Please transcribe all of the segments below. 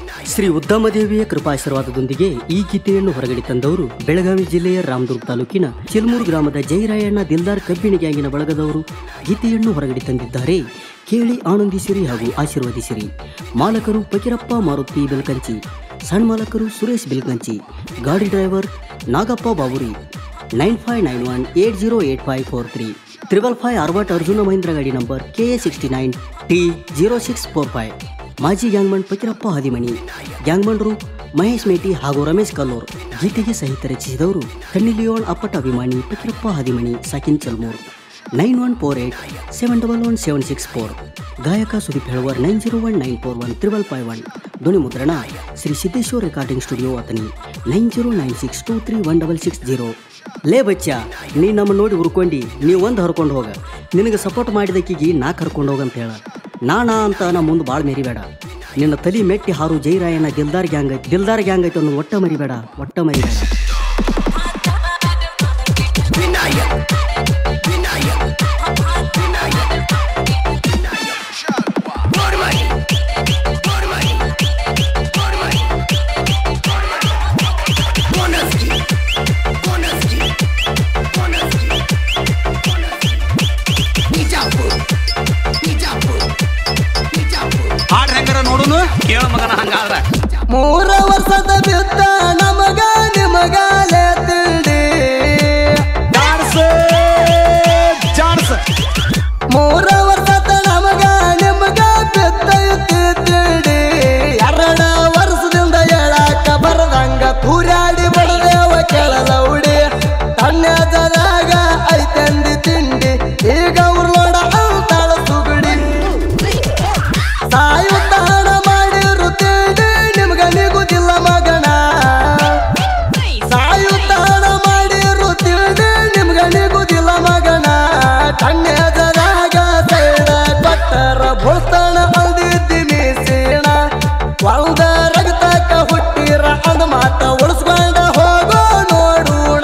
ಶ್ರೀ ಉದ್ದಮದೇವಿಯ ಕೃಪಾಶೀರ್ವಾದದೊಂದಿಗೆ ಈ ಗೀತೆಯನ್ನು ಹೊರಗಡೆ ತಂದವರು ಬೆಳಗಾವಿ ಜಿಲ್ಲೆಯ ರಾಮದುರ್ಗ ತಾಲೂಕಿನ ಚಿಲ್ಮೂರು ಗ್ರಾಮದ ಜೈರಾಯಣ್ಣ ದಿಲ್ದಾರ್ ಕಬ್ಬಿಣಿ ಗ್ಯಾಂಗಿನ ಬಳಗದವರು ಗೀತೆಯನ್ನು ಹೊರಗಡೆ ತಂದಿದ್ದಾರೆ ಕೇಳಿ ಆನಂದಿಸಿರಿ ಹಾಗೂ ಆಶೀರ್ವದಿಸಿರಿ ಮಾಲಕರು ಫಕೀರಪ್ಪ ಮಾರುತಿ ಬೆಲ್ಕಂಚಿ ಸಣ್ಣ ಮಾಲಕರು ಸುರೇಶ್ ಬೆಲ್ಕಂಚಿ ಗಾಡಿ driver Nagappa Baburi nine five nine one eight zero eight five four three triple five ಅರವತ್ತು ಅರ್ಜುನ ಮಹೀಂದ್ರ ಗಾಡಿ number K A sixty nine T zero six four five ಮಾಜಿ ಗ್ಯಾಂಗ್ಮನ್ ಫಕೀರಪ್ಪ ಹದಿಮನಿ ಗ್ಯಾಂಗ್ಮನ್ರು ಮಹೇಶ್ ಮೇಟಿ ಹಾಗೂ ರಮೇಶ್ ಕಲ್ಲೂರ್ ಗೀತೆಗೆ ಸಹಿತ ರಚಿಸಿದವರು ಕನ್ನಿಲಿಯೋನ್ ಅಪ್ಪಟ ಅಭಿಮಾನಿ ಫಕೀರಪ್ಪ ಹದಿಮನಿ ಸಾಕಿನ್ Chalmur nine one four eight seven double one seven six four ಗಾಯಕ ಸುದೀಪ್ ಹೇಳುವರ್ nine zero one nine four one triple five one ಧ್ವನಿ ಮುದ್ರಣ Shri Siddeshwar recording studio Athani nine zero nine six two three one double six zero ಲೇ ಬಚ್ಚ ನೀ ನಮ್ಮ ನೋಡಿ ಹುರ್ಕೊಂಡಿ ನೀ ಒಂದು ಹರ್ಕೊಂಡು ಹೋಗ ನಿನಗೆ ಸಪೋರ್ಟ್ ಮಾಡಿದಕ್ಕಿಗೆ ನಾ ಕರ್ಕೊಂಡು ಹೋಗಂತ ಹೇಳ ನಾನಾ ಅಂತ ನಾ ಮುಂದೆ ಭಾಳ ಮೆರಿಬೇಡ ನಿನ್ನ ತಲಿ ಮೆಟ್ಟಿ ಹಾರು ಜೈರಾಯನ ದಿಲ್ದಾರ್ ಗ್ಯಾಂಗ್ ಐತಿ ದಿಲ್ದಾರ್ ಗ್ಯಾಂಗ್ ಐತಿ ಅನ್ನೋ ಒಟ್ಟ ಮರಿಬೇಡ ಒಟ್ಟ ಮರಿಬೇಡ ಹಾಡ್ ಹೆಂಗಾರ ನೋಡುನು ಕೇಳ ಮಗನ ಹಂಗಾದ್ರ ಮೂರ ವರ್ಷದ ಬಿತ್ತ ನಮಗ ನಿಮಗಾಲೆ ತಿಂಡಿ ಮೂರ ವರ್ಷದ ನಮಗ ನಿಮಗ ಬಿತ್ತ ಇತ್ತಿ ತಿಂಡಿ ಎರಡ ವರ್ಷದಿಂದ ಹೇಳಾಕ ಬರದಂಗ ತೂರ್ಯಾಡಿ ಬಡದೇವ ಕೆಳಲೌಡಿ ತಣ್ಣದರಾಗ ಐತಂದಿ ತಿಂಡಿ ಈಗ ಉರ್ಲೋಡ ಅಂತಾಳ ಸುಗುಡಿ ಸಾಯುತ್ತಾಣ ಮಾಡಿರುತ್ತೇನೆ ನಿಮ್ಗ ನಿಗುದಿಲ್ಲ ಮಗನ ಸಾಯುತ್ತಾಣ ಮಾಡಿರುತ್ತೇನೆ ನಿಮ್ಗ ನಿಗುದಿಲ್ಲ ಮಗನ ಕಣ್ಣೆದರಾಗ ಸೈಡ ಕೊಟ್ಟರ ಬುಳ್ತಾಣ ಅಂದಿದ್ದಿ ಮೀಸೇಣ ಒಂದ ರಗತಕ್ಕ ಹುಟ್ಟಿರ ಅಂದ ಮಾತ ಉಳಿಸ್ಕೊಂಡ ಹೋಗೋ ನೋಡೋಣ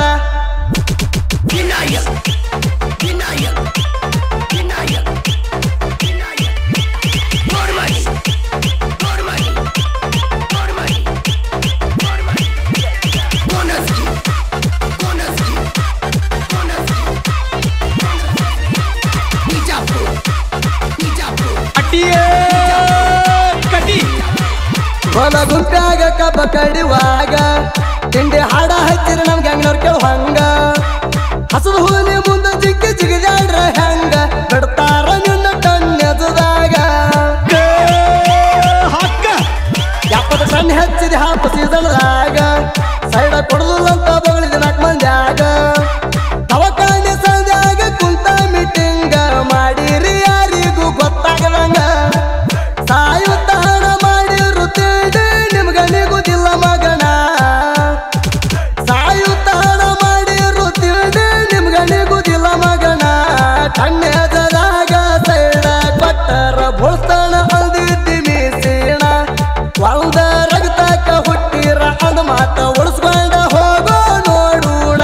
ಅಟ್ಟಿಯೇ ಕಟಿ ಹೊಲ ಗುಂಪ್ಯಾಗ ಕಬ್ಬ ಕಡಿವಾಗ ತಿಂಡಿ ಹಾಡ ಹಚ್ಚಿರ ನಮ್ ಗ್ಯಾಂಗ್ನವ್ರ ಕೇಳುವಂಗ ಹಸದ ಹೂಲಿ ಮುಂದ ಜಿಗ್ಗಿ ಜಿಗಿದಾಡ್ರ ಹೆಂಗ ಬಿಡ್ತಾರ ನಿನ್ನ ಕಣ್ಣೆದುದಾಗ ಹಕ್ಕ ಎಪ್ಪತ್ತು ಸಣ್ಣ ಹಚ್ಚಿದ ಹಾಪ ಸೀಸನ್ದಾಗ ಸೈಡ ಕೊಡಲಿಲ್ಲ ಅಂತ ಬಗಳಿದ ನಾಲ್ಕು ಮಂದ್ಯಾಗ ದವಾಖಾನೆ ಸಂಧ್ಯಾಗ ಕುಂತ ಮೀಟಿಂಗ ಮಾಡಿರಿ ಯಾರಿಗೂ ಗೊತ್ತಾಗದಂಗ ಸಾಯುತ್ತಾಣ ಮಾಡಿರುತ್ತೇನೆ ನಿಮ್ಗ ನಿಗುದಿಲ್ಲ ಮಗನ ಸಾಯುತ್ತಾಣ ಮಾಡಿರುತ್ತೇನೆ ನಿಮ್ಗ ನಿಗುದಿಲ್ಲ ಮಗನ ಕಣ್ಣೆದರಾಗ ಸೈಡ ಕೊಟ್ಟರ ಬುಳ್ತಾಣ ಅಂದಿದ್ದಿ ಮೀಸೇಣ ಒಂದ ರಗತಕ್ಕ ಹುಟ್ಟಿರ ಅಂದ ಮಾತ ಉಳಿಸ್ಕೊಂಡ ಹೋಗೋ ನೋಡೋಣ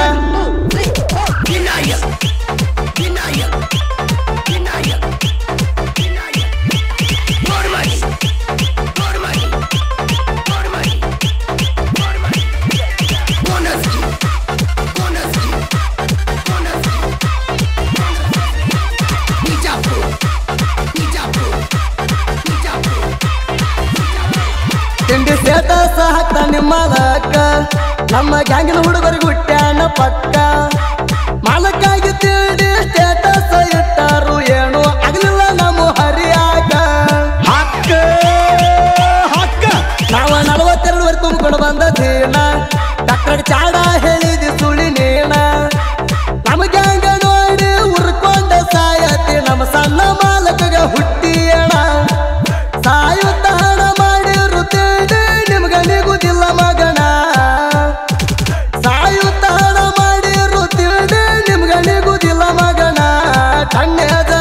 ತಿಂಡಿ ಸ್ಟೇಟಸ್ ಹಾಕ್ತ ನಿಮ್ಮ ಮಾಲಕ ನಮ್ಮ ಗ್ಯಾಂಗಿನ ಹುಡುಗರಿಗೆ ಹುಟ್ಟ್ಯಾನ ಪಕ್ಕ ಮಾಲಕ್ಕಾಗಿ ತಿಂಡಿ ಸ್ಟೇಟಸ್ ಇಟ್ಟಾರು ಏನು ಆಗ್ಲಿಲ್ಲ ನಮ್ಮ ಹರಿಯಾಕ ಹಕ್ಕ ಹಕ್ಕ ನಾವ ನಲವತ್ತೆರಡು ವರೆ ತುಂಬಿಕೊಂಡು ಬಂದ ದೀನ ಡಾಕ್ಟರ್ ಚಾಡ ಹೇಳಿದಿ ಸುಳಿ ನೇಣ ನಮ್ಮ ಗ್ಯಾಂಗ ನೋಡಿ ಉರ್ಕೊಂಡ ಸಾಯತಿ ನಮ್ಮ ಸಣ್ಣ ಮಾಲಕಗ ಹುಟ್ಟಿಯಣ ಸಾಯುತ್ತಾಣ ಮಾಡಿರುತ್ತೇನೆ ನಿಮ್ಗ ನಿಗುದಿಲ್ಲ ಮಗನ ಸಾಯುತ್ತಾಣ ಮಾಡಿರುತ್ತೇನೆ ನಿಮ್ಗ ನಿಗುದಿಲ್ಲ ಮಗನ ಕಣ್ಣೆದ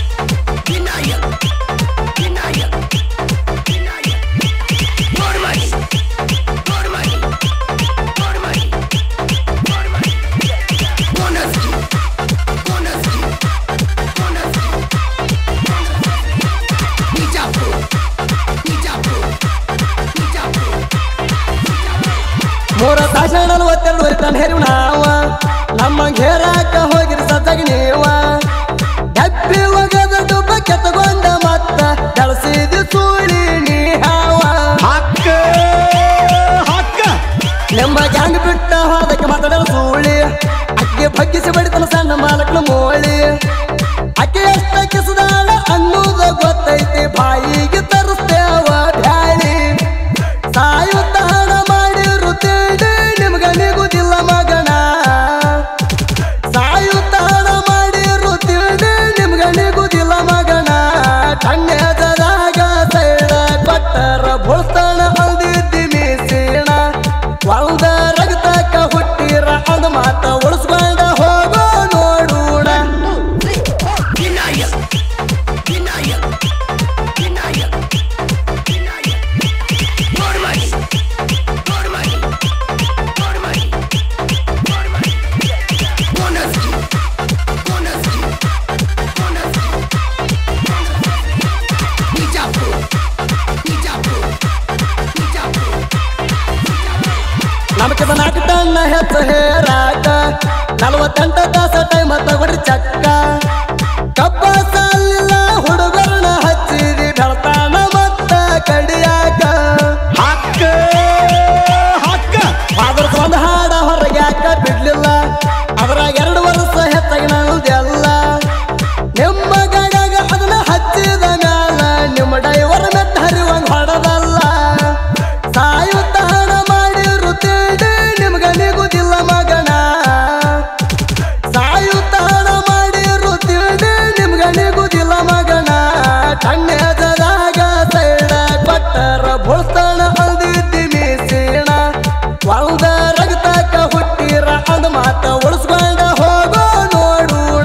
ಮೂರ ತಾಸ ನಲ್ವತ್ತೆರಡು ವರಿತಾನ ಹೇರಿ ನಾವ ನಮ್ಮ ಘೇರಾಕ ಹೋಗಿರಿ ಸತ್ತಾಗಿ ನೀವ ಡಬ್ಬಿ ಒಗದ ಡುಬ್ಬ ಕೆತ್ತಗೊಂಡ ಮತ್ತ ಕಳಸಿದ ಸೂಳಿ ನೀ ಹಾವ ಹಕ್ಕ ಹಕ್ಕ ನೆಂಬ ಗ್ಯಾಂಗ್ ಬಿಟ್ಟ ಹೋದಕ್ಕೆ ಮಾತಾಡಲು ಸೂಳಿ ಅಕ್ಕೆ ಬಗ್ಗಿಸಿ ಬಡಿತನ ಸಣ್ಣ ಮಾಲಕನ ಮೋಳಿ ಅಕ್ಕೆ ಎಷ್ಟ ಕಿಸದಾಳ ಅನ್ನೋದು ಗೊತ್ತೈತಿ ಬಾಯಿಗೆ ತರಿಸ್ತೇವ ಬ್ಯಾಳಿ ಸಾಯುತ್ತಾಣ ಮಾಡಿರು ತಿಳಿ ನಿಮ್ಗ ನಿಗುದಿಲ್ಲ ಮಗನ ಸಾಯುತ್ತಾಣ ಮಾಡಿರು ತಿಳಿ ನಿಮ್ಗ ನಿಗುದಿಲ್ಲ ಮಗನ ಕಣ್ಣೆದರಾಗ ಸೈಡ ಕೊಟ್ಟರ ಬುಳ್ತಾಣ ಅಲ್ದಿದ್ದಿ ಮೀಸೀಣ ಒಳ್ದ ರಗತಕ್ಕ ಹುಟ್ಟಿರ ಅಂದ ಮಾತ ಉಳಿಸ್ಕೊಂಡ ಹೋಗೋ ನೋಡೋಣ ನಮಕಿದ ನಾಲ್ಕು ಟನ್ನ ಹೆಚ್ಚು ಹೇರಾಕ ನಲವತ್ತೆಂಟು ತಾಸ ಟೈಮ್ ತಗೊಡ್ರಿ ಚಕ್ಕ ಕಬ್ಬ ಸಾಲಿಲ್ಲ ಹುಡುಗರನ್ನ ಹಚ್ಚಿದಿ ಬೆಳ್ತಾನ ಮತ್ತ ಕಡಿಯಾಕ ಹಕ್ಕ ಹಕ್ಕ ಅದ್ರ ಒಂದು ಹಾಡ ಹೊರಗೆ ಯಾಕ ಬಿಡ್ಲಿಲ್ಲ ಅದ್ರಾಗ ಎರಡು ವರ್ಷ ಹೆಚ್ಚಾಗಿ ನಾನುದೆಲ್ಲ ನಿಮ್ಮ ಗಾಡ್ಯಾಗ ಅದನ್ನ ಹಚ್ಚಿದ ಮ್ಯಾಲ ನಿಮ್ಮ ಡೈವರ್ ಮೆಟ್ಟ ಹರಿವಂಗ ಹೊಡದಲ್ಲ ಸಾಯುತ್ತ ಹಣ ಮಾಡಿರು ತಿಳಿ ನಿಮ್ಗ ನಿಗುದಿಲ್ಲ ಮಗನ ಸಾಯುತ್ತ ಹಣ ಮಾಡಿರು ತಿಳಿ ನಿಮ್ಗ ನಿಗುದಿಲ್ಲ ಮಗನ ಕಣ್ಣೆದರಾಗ ಸೈಡ ಕೊಟ್ಟರ ಬುಳ್ತಾನ ಅಲ್ದಿದ್ದಿ ಮೀಸೀಣ ಒಳ್ದ ರಗತಾಕ ಹುಟ್ಟಿರ ಅಂದ ಮಾತ ಉಳಿಸ್ಕೊಂಡ ಹೋಗೋ ನೋಡೋಣ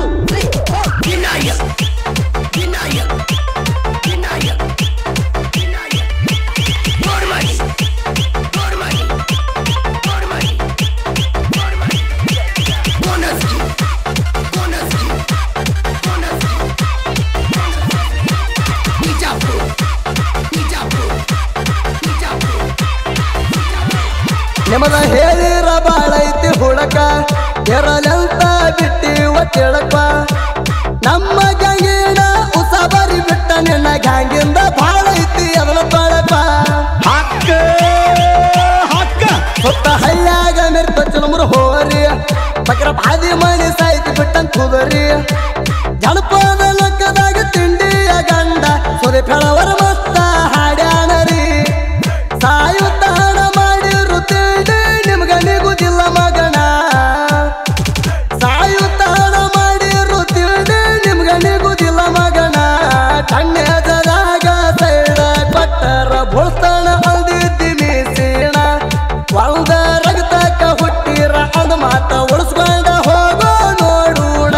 ನಿಮದ ಹೇಳಿರ ಬಾಳೈತಿ ಹುಳಕ ಎರಲೆಂತ ಬಿಟ್ಟಿ ಒಟ್ಟಿಳಕ ನಮ್ಮ ಗಂಗಿನ ಉಸಬರಿ ಬಿಟ್ಟ ನಿನ್ನ ಗ್ಯಾಂಗಿಂದ ಬಾಳೈತಿ ಅದನ್ನ ತೊಳಕ ಹಕ್ಕ ಹಕ್ಕ ಸುತ್ತ ಹಳ್ಳ್ಯಾಗ ಮೆರ್ತ ಚಲಮುರು ಹೋರಿ ಬಕ್ರ ಬಾದಿ ಮಣಿ ಸಾಯ್ತಿ ಬಿಟ್ಟಂತ ಕುದರಿ ಜನಪದ ಲಕ್ಕದಾಗ ತಿಂಡಿಯ ಗಂಡ ಸುರಿ ಫೆಳವರ ಮಸ್ತ ಹಾಡ್ಯಾನರಿ ಸಾಯುತ್ತ ಹಣ ಮಾಡಿರು ತಿಂಡಿ ನಿಮ್ಗ ನಿಗುದಿಲ್ಲ ಮಗನ ಸಾಯುತ್ತ ಹಣ ಮಾಡಿರು ತಿಂಡಿ ನಿಮ್ಗ ನಿಗುದಿಲ್ಲ ಮಗನ ಕಣ್ಣೆದರಾಗ ಸೈಡ ಕೊಟ್ಟರ ಬುಳ್ತಾನ ಅಲ್ದಿದ್ದಿ ಮೀಸೀಣ ಒಳ್ದ ರಗತಾಕ ಹುಟ್ಟಿರ ಅಂದ ಮಾತ ಉಳಿಸ್ಕೊಂಡ ಹೋಗೋ ನೋಡೋಣ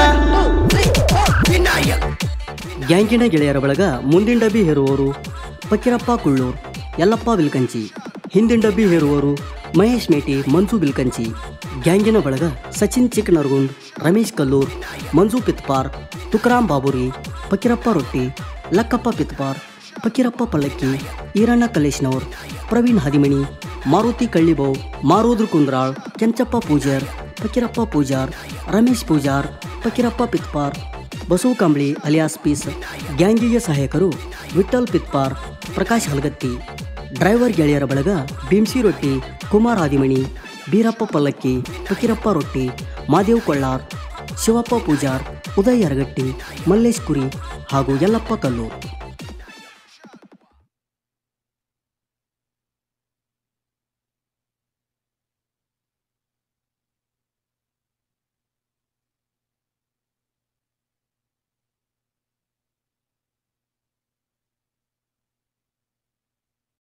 ಗ್ಯಾಂಗಿನ ಗೆಳೆಯರ ಬಳಗ ಮುಂದಿನ ಡಬ್ಬಿ ಹೇರುವವರು ಫಕೀರಪ್ಪ ಕುಳ್ಳೂರ್ ಯಲ್ಲಪ್ಪ ಬಿಲ್ಕಂಚಿ ಹಿಂದಿನ ಡಬ್ಬಿ ಹೇರುವವರು ಮಹೇಶ್ ಮೇಟಿ ಮನ್ಸು ಬಿಲ್ಕಂಚಿ ಗ್ಯಾಂಗಿನ ಬಳಗ ಸಚಿನ್ ಚಿಕ್ ನರ್ಗುಂದ್ ರಮೇಶ್ ಕಲ್ಲೂರ್ ಮಂಜು ಪಿತ್ಪಾರ್ ತುಕರಾಮ್ ಬಾಬುರಿ ಫಕೀರಪ್ಪ ರೊಟ್ಟಿ ಲಕ್ಕಪ್ಪ ಪಿತ್ಪಾರ್ ಫಕೀರಪ್ಪ ಪಲ್ಲಕ್ಕಿ ಈರಣ್ಣ ಕಲೇಶ್ನವರ್ ಪ್ರವೀಣ್ ಹದಿಮಣಿ ಮಾರುತಿ ಕಳ್ಳಿಬೌ ಮಾರೋದ್ರ ಕುಂದ್ರಾಳ್ ಕೆಂಚಪ್ಪ ಪೂಜಾರ್ ಫಕೀರಪ್ಪ ಪೂಜಾರ್ ರಮೇಶ್ ಪೂಜಾರ್ ಫಕೀರಪ್ಪ ಪಿತ್ಪಾರ್ ಬಸವ ಕಂಬಳಿ ಅಲಿಯಾಸ್ ಪೀಸ್ ಗ್ಯಾಂಗಿಗೆ ಸಹಾಯಕರು ವಿಠಲ್ ಪಿತ್ಪಾರ್ ಪ್ರಕಾಶ್ ಹಲಗತ್ತಿ ಡ್ರೈವರ್ ಗೆಳೆಯರ ಬಳಗ ಭೀಮ್ಸಿ ರೊಟ್ಟಿ ಕುಮಾರ್ ಆದಿಮಣಿ ಬೀರಪ್ಪ ಪಲ್ಲಕ್ಕಿ ಫಕೀರಪ್ಪ ರೊಟ್ಟಿ ಮಾದೇವ್ ಕೊಳ್ಳಾರ್ ಶಿವಪ್ಪ ಪೂಜಾರ್ ಉದಯ್ ಯರಗಟ್ಟಿ ಮಲ್ಲೇಶ್ ಕುರಿ ಹಾಗೂ ಯಲ್ಲಪ್ಪ ಕಲ್ಲೂರ್